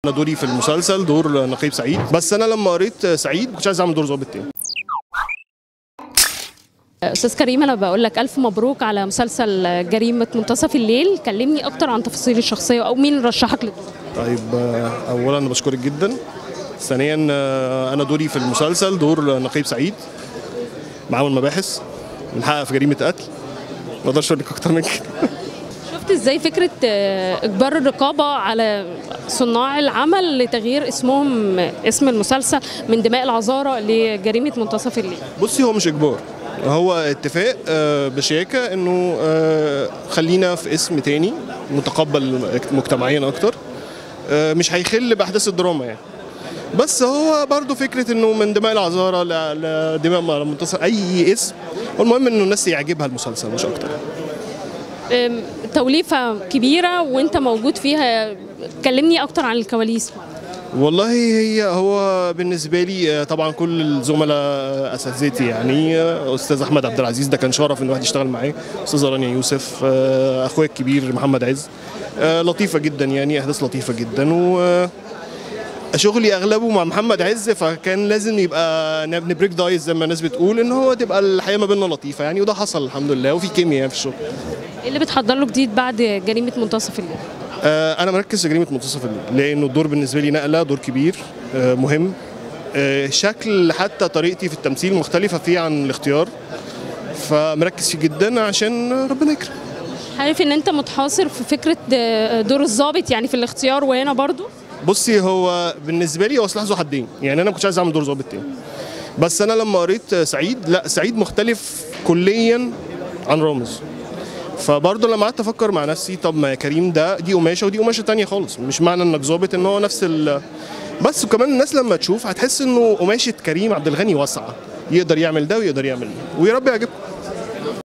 انا دوري في المسلسل دور نقيب سعيد بس انا لما قريت سعيد ما كنتش عايز اعمل دور ظابط تاني استاذ كريم انا بقول لك الف مبروك على مسلسل جريمه منتصف الليل كلمني اكتر عن تفاصيل الشخصيه او مين رشحك للدور طيب آه، اولا انا بشكرك جدا ثانيا آه، انا دوري في المسلسل دور نقيب سعيد معاون مباحث بنحقق في جريمه قتل ما اقدرش اقول لك اكتر من كده شفت ازاي فكره آه، اجبار الرقابه على صناع العمل لتغيير اسمهم اسم المسلسل من دماء العذاره لجريمه منتصف الليل بصي هو مش اجبار هو اتفاق آه، بشياكه انه آه، خلينا في اسم تاني متقبل مجتمعيا اكتر آه، مش هيخل باحداث الدراما يعني بس هو برضو فكره انه من دماء العذاره ل- لدماء منتصر اي اسم والمهم انه الناس يعجبها المسلسل مش اكتر آم، توليفه كبيره وانت موجود فيها كلمني اكتر عن الكواليس والله هي هو بالنسبه لي آه، طبعا كل الزملاء آه، اساتذتي يعني آه، استاذ احمد عبد العزيز ده كان شرف ان الواحد يشتغل معاه استاذه رانيا يوسف آه، اخويا الكبير محمد عز آه، لطيفه جدا يعني احداث لطيفه جدا و آه، شغلي اغلبه مع محمد عز فكان لازم يبقى نبريك دايز زي ما الناس بتقول ان هو تبقى الحياه ما بيننا لطيفه يعني وده حصل الحمد لله وفي كيمياء في الشغل ايه اللي بتحضر له جديد بعد جريمه منتصف الليل آه، انا مركز في جريمه منتصف الليل لانه الدور بالنسبه لي نقله دور كبير آه، مهم آه، شكل حتى طريقتي في التمثيل مختلفه فيه عن الاختيار فمركز فيه جدا عشان ربنا يكرم عارف ان انت متحاصر في فكره آه، دور الضابط يعني في الاختيار وهنا برضو بصي هو بالنسبه لي هو سلاح ذو حدين يعني انا ما كنتش عايز اعمل دور ظابط تاني بس انا لما قريت سعيد لا سعيد مختلف كليا عن رامز فبرضه لما قعدت افكر مع نفسي طب ما يا كريم ده دي قماشه ودي قماشه تانية خالص مش معنى انك ظابط ان هو نفس ال بس وكمان الناس لما تشوف هتحس انه قماشه كريم عبد الغني واسعه يقدر يعمل ده ويقدر يعمل ده ويا رب يعجبكم